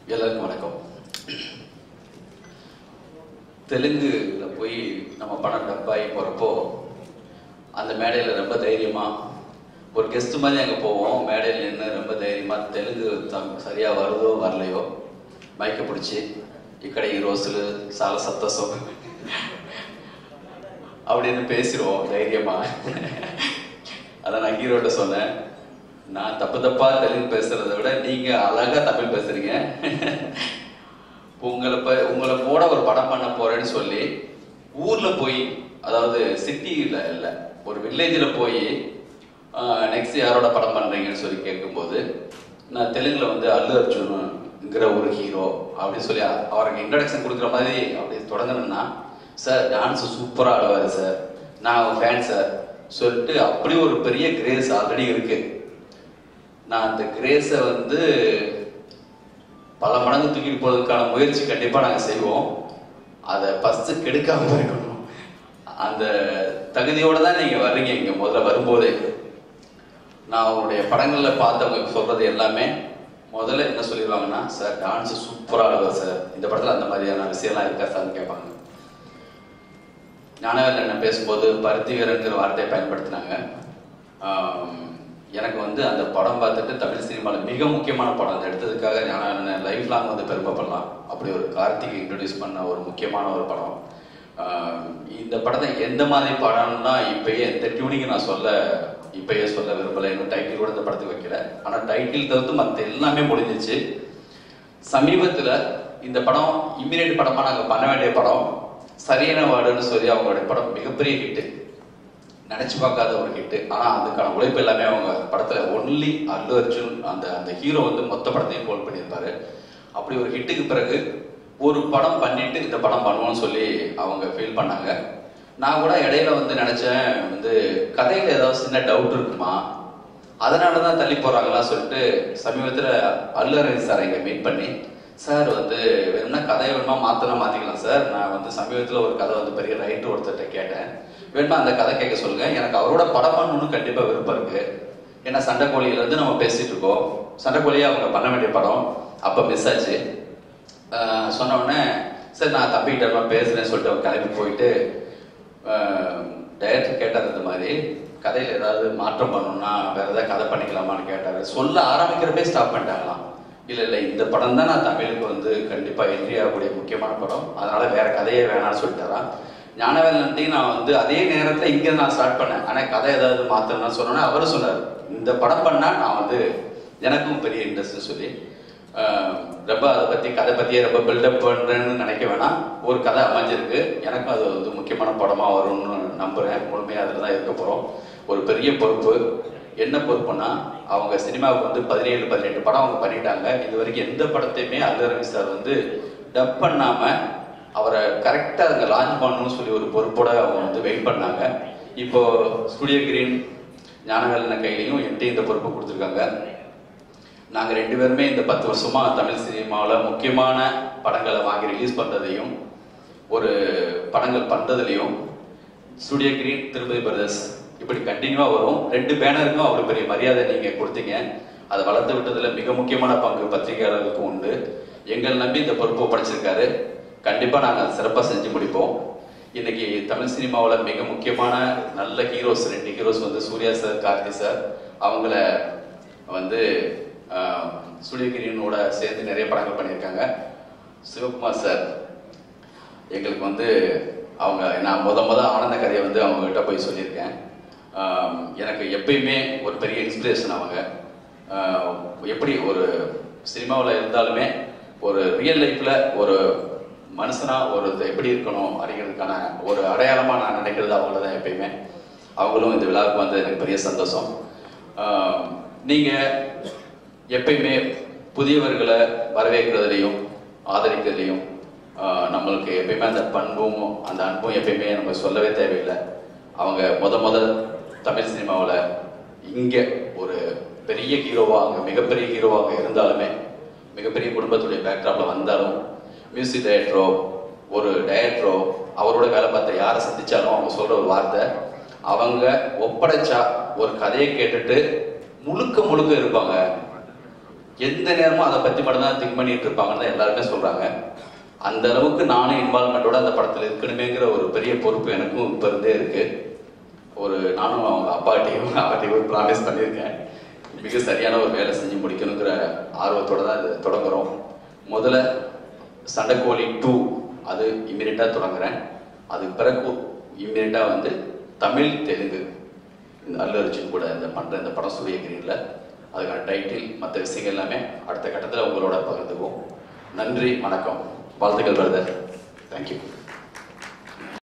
எல்லாருக்கும் வணக்கம் தெலுங்குல போய் நம்ம படம் டப்பாகி போகிறப்போ அந்த மேடையில் ரொம்ப தைரியமா ஒரு கெஸ்ட் மாதிரி அங்கே போவோம் மேடையில் நின்று ரொம்ப தைரியமா தெலுங்கு தம் சரியாக வருதோ வரலையோ மைக்க பிடிச்சி ఇక్కడ ఈ రోజులు చాలా సంతోషం அப்படின்னு பேசிடுவோம் தைரியமா அதான் நான் ஹீரோட்ட சொன்னேன் நான் தப்பு தப்பா தெலுங்கு பேசுறதை விட நீங்க அழகா தமிழ் பேசுறீங்க உங்களை ப உங்களை போட ஒரு படம் பண்ண போறேன்னு சொல்லி ஊர்ல போய் அதாவது சிட்டியில இல்ல ஒரு வில்லேஜ்ல போய் நெக்ஸ்ட் யாரோட படம் பண்றீங்கன்னு சொல்லி கேட்கும்போது நான் தெலுங்குல வந்து அல்லு அர்ஜுனுங்கிற ஒரு ஹீரோ அப்படின்னு சொல்லி அ- அவருக்கு இன்ட்ரடக்ஷன் கொடுக்குற மாதிரி அப்படி தொடங்கணும்னா சார் டான்ஸ் சூப்பரா ஆடுவாரு சார் நான் ஃபேன் சார் சொல்லிட்டு அப்படி ஒரு பெரிய கிரேஸ் ஆல்ரெடி இருக்கு நான் அந்த கிரேஸை வந்து பல மடங்கு தூக்கிட்டு போறதுக்கான முயற்சி கண்டிப்பா நாங்க செய்வோம் அதை ஃபர்ஸ்ட் கெடுக்காம இருக்கணும் அந்த தகுதியோட தான் நீங்க வர்றீங்க இங்க முதல்ல வரும்போதே நான் உங்களுடைய படங்கள்ல பார்த்தவங்க சொல்றது எல்லாமே முதல்ல என்ன சொல்லிடுவாங்கன்னா சார் டான்ஸ் சூப்பரா ஆடுவார் சார் இந்த படத்துல அந்த மாதிரியான விஷயம்லாம் இருக்கா சார்னு கேட்பாங்க ஞானவேல் என்ன பேசும்போது பருத்தி வீரங்கிற வார்த்தையை பயன்படுத்தினாங்க ஆம், எனக்கு வந்து அந்த படம் பார்த்துட்டு தமிழ் சினிமாவில் மிக முக்கியமான படம் அதை எடுத்ததுக்காக ஞானவேலன் லைஃப் லாங் வந்து பெருமைப்படலாம் அப்படி ஒரு கார்த்திகை இன்ட்ரடியூஸ் பண்ண ஒரு முக்கியமான ஒரு படம் ஆம், இந்த படத்தை எந்த மாதிரி படம்னா இப்பயே எந்த டியூனிங் நான் சொல்ல இப்பயே சொல்ல விரும்பலை இன்னும் டைட்டில் கூட இந்த படத்துக்கு வைக்கல ஆனால் டைட்டில் தவிர்த்து மற்ற எல்லாமே முடிஞ்சிச்சு சமீபத்துல இந்த படம் இம்மிடியட் படமா நாங்க பண்ண வேண்டிய படம் சரியான வார்டுன்னு சொல்லி அவங்களுடைய படம் மிகப்பெரிய ஹிட் நினைச்சு பார்க்காத ஒரு ஹிட் ஆனா அதுக்கான உழைப்பு எல்லாமே அவங்க படத்துல ஒன்லி அல்லு அர்ஜுன் அந்த அந்த ஹீரோ வந்து மொத்த படத்தையும் ஹோல்ட் பண்ணியிருப்பாரு அப்படி ஒரு ஹிட்டுக்கு பிறகு ஒரு படம் பண்ணிட்டு இந்த படம் பண்ணுவோம்னு சொல்லி அவங்க ஃபீல் பண்ணாங்க நான் கூட இடையில வந்து நினைச்சேன் வந்து கதையில ஏதாவது சின்ன டவுட் இருக்குமா அதனால தான் தள்ளி போறாங்களா சொல்லிட்டு சமீபத்தில் அல்லரவி சார் இங்கே மீட் பண்ணி சார் வந்து வேணும்னா கதையை வேணுமா மாத்தினா மாத்திக்கலாம் சார் நான் வந்து சமீபத்தில் ஒரு கதை வந்து பெரிய ரைட்டர் ஒருத்தர்கிட்ட கேட்டேன் வேணுமா அந்த கதை கேட்க சொல்லுங்க எனக்கு அவரோட படம் பண்ணணும்னு கண்டிப்பா விருப்பம் இருக்கு ஏன்னா சண்டைக்கோழியில இருந்து நம்ம பேசிட்டு இருக்கோம் சண்டைக்கோழியை அவங்க பண்ண வேண்டிய படம் அப்ப மிஸ் ஆச்சு ஆஹ் சொன்ன உடனே சரி நான் தம்பிக்கிட்ட பேசுறேன்னு சொல்லிட்டு அவர் கிளம்பி போயிட்டு டைரக்டர் கேட்டார் இந்த மாதிரி கதையில ஏதாவது மாற்றம் பண்ணணும்னா வேற ஏதாவது கதை பண்ணிக்கலாமான்னு கேட்டாரு சொல்ல ஆரம்பிக்கிறப்பே ஸ்டாப் பண்ணிட்டாங்களாம் இல்ல இல்ல இந்த படம் தான் நான் தமிழுக்கு வந்து கண்டிப்பா என்ட்ரி ஆகக்கூடிய முக்கியமான படம் அதனால வேற கதையே வேணாம்னு சொல்லிட்டாராம் ஞானவேலன்ட்டையும் நான் வந்து அதே நேரத்துல இங்க நான் ஸ்டார்ட் பண்ணேன் ஆனா கதை ஏதாவது மாத்தணும்னு சொன்னோன்னே அவரும் சொன்னார் இந்த படம் பண்ணா நான் வந்து எனக்கும் பெரிய இன்ட்ரெஸ்ட்னு சொல்லி ஆஹ் ரொம்ப அதை பத்தி கதை பத்தியே ரொம்ப பில்டப் பண்றேன்னு நினைக்க வேணாம் ஒரு கதை அமைஞ்சிருக்கு எனக்கும் அது வந்து முக்கியமான படமா வரும்னு நம்புறேன் முழுமையா அதுல தான் இருக்க போறோம் ஒரு பெரிய பொறுப்பு என்ன பொறுப்புனா அவங்க சினிமாவுக்கு வந்து பதினேழு பதினெட்டு படம் அவங்க பண்ணிட்டாங்க இது வரைக்கும் எந்த படத்தையுமே அல்லரவி சார் வந்து டப் பண்ணாம அவரை கரெக்டா அங்க லான்ச் பண்ணணும்னு சொல்லி ஒரு பொறுப்போட அவங்க வந்து வெயிட் பண்ணாங்க இப்போ ஸ்டுடியோ கிரீன் ஞானவேலன கையிலையும் என்கிட்ட இந்த பொறுப்பு கொடுத்துருக்காங்க நாங்க ரெண்டு பேருமே இந்த பத்து வருஷமா தமிழ் சினிமாவில் முக்கியமான படங்களை வாங்கி ரிலீஸ் பண்றதையும் ஒரு படங்கள் பண்றதுலையும் ஸ்டுடியோ கிரீன் திருப்பதி பிரதர்ஸ் இப்படி கண்டினியூவா வரும் ரெண்டு பேனருக்கும் அவ்வளவு பெரிய மரியாதை நீங்க கொடுத்தீங்க அதை வளர்த்து விட்டதுல மிக முக்கியமான பங்கு பத்திரிகையாளர்களுக்கும் உண்டு எங்கள் நம்பி இந்த பொறுப்பு ஒப்படைச்சிருக்காரு கண்டிப்பா நாங்க அதை சிறப்பா செஞ்சு முடிப்போம் இன்னைக்கு தமிழ் சினிமாவில் மிக முக்கியமான நல்ல ஹீரோஸ் ரெண்டு ஹீரோஸ் வந்து சூர்யா சார் கார்த்தி சார் அவங்கள வந்து சூரியகிரியனோட சேர்ந்து நிறைய படங்கள் பண்ணியிருக்காங்க சிவகுமார் சார் எங்களுக்கு வந்து அவங்க நான் முத முத ஆனந்த கதையை வந்து அவங்க கிட்ட போய் சொல்லியிருக்கேன் ஆஹ் எனக்கு எப்பயுமே ஒரு பெரிய இன்ஸ்பிரேஷன் அவங்க ஆஹ் எப்படி ஒரு சினிமாவில் இருந்தாலுமே ஒரு ரியல் லைஃப்ல ஒரு மனுஷனா ஒரு இது எப்படி இருக்கணும் அப்படிங்கிறதுக்கான ஒரு அடையாளமா நான் நினைக்கிறது அவங்கள தான் எப்பயுமே அவங்களும் இந்த விழாவுக்கு வந்து எனக்கு பெரிய சந்தோஷம் ஆஹ் நீங்க எப்பயுமே புதியவர்களை வரவேற்கிறதுலையும் ஆதரிக்கிறதுலையும் ஆஹ் நம்மளுக்கு எப்பயுமே அந்த பண்பும் அந்த அன்பும் எப்பயுமே நம்ம சொல்லவே தேவையில்லை அவங்க முத முத தமிழ் சினிமாவில் இங்கே ஒரு பெரிய ஹீரோவா அங்கே மிகப்பெரிய ஹீரோவாக இருந்தாலுமே மிகப்பெரிய குடும்பத்துடைய பேக்ராப்ல வந்தாலும் மியூசிக் டைரக்டரோ ஒரு டைரக்டரோ அவரோட வேலை பார்த்த யாரை சந்திச்சாலும் அவங்க சொல்ற ஒரு வார்த்தை அவங்க ஒப்படைச்சா ஒரு கதையை கேட்டுட்டு முழுக்க முழுக்க இருப்பாங்க எந்த நேரமும் அதை பற்றி மட்டும் தான் திங்க் பண்ணிட்டு இருப்பாங்கன்னு தான் எல்லாருமே சொல்கிறாங்க அந்த அளவுக்கு நானும் இன்வால்மெண்ட்டோட அந்த படத்தில் இருக்கணுமேங்கிற ஒரு பெரிய பொறுப்பு எனக்கும் இப்போ இருந்தே இருக்கு ஒரு நானும் அவங்க அப்பாட்டையும் அவர்கிட்டையும் ப்ராமிஸ் பண்ணியிருக்கேன் மிக சரியான ஒரு வேலை செஞ்சு முடிக்கணுங்கிற ஆர்வத்தோட தான் இது தொடங்குறோம் முதல்ல சண்டைக்கோழி டூ அது இம்மிடியட்டாக தொடங்குறேன் அதுக்கு பிறகு இம்மிடியட்டாக வந்து தமிழ் தெலுங்கு இந்த அல்லு அர்ஜுன் கூட இந்த பண்ணுற இந்த படம் சூரிய கிரீனில் அதுக்கான டைட்டில் மற்ற விஷயங்கள் எல்லாமே அடுத்த கட்டத்தில் உங்களோட பகிர்ந்துக்குவோம் நன்றி வணக்கம் வாழ்த்துக்கள் பிரதர் தேங்க்யூ